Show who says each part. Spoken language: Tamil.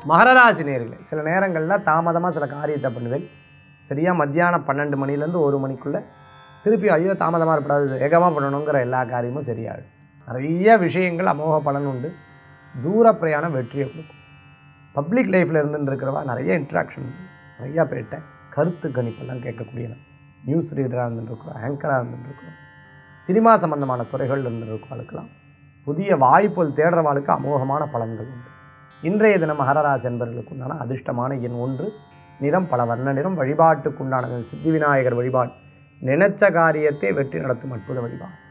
Speaker 1: மகரராசி நேர்களே சில நேரங்களில் தாமதமாக சில காரியத்தை பண்ணுவேன் சரியாக மத்தியானம் பன்னெண்டு மணிலேருந்து ஒரு மணிக்குள்ளே திருப்பி ஐயோ தாமதமாக இருப்படாது வேகமாக பண்ணணுங்கிற எல்லா காரியமும் சரியாகும் நிறைய விஷயங்கள் அமோக பலன் உண்டு தூர பிரயாணம் வெற்றியை கொடுக்கும் பப்ளிக் லைஃப்பில் இருந்துட்டு இருக்கிறவா நிறைய இன்ட்ராக்ஷன் நிறையா பேர்கிட்ட கருத்து கணிப்பெல்லாம் கேட்கக்கூடிய நியூஸ் ரீடராக இருந்துருக்கிறோம் ஆங்கராக இருந்துருக்கிறோம் சினிமா சம்பந்தமான துறைகள் இருந்துருக்கிறவங்களுக்கெல்லாம் புதிய வாய்ப்புகள் தேடுறவாளுக்கு அமோகமான பலன்கள் உண்டு இன்றைய தினம் மகரராஜ் என்பவர்களுக்கு உண்டான அதிர்ஷ்டமான எண் ஒன்று நிறம் பல வர்ண நிறம் வழிபாட்டுக்குண்டானது சித்தி விநாயகர் வழிபாடு நினைச்ச காரியத்தை வெற்றி நடத்தும் அற்புத வழிபாடு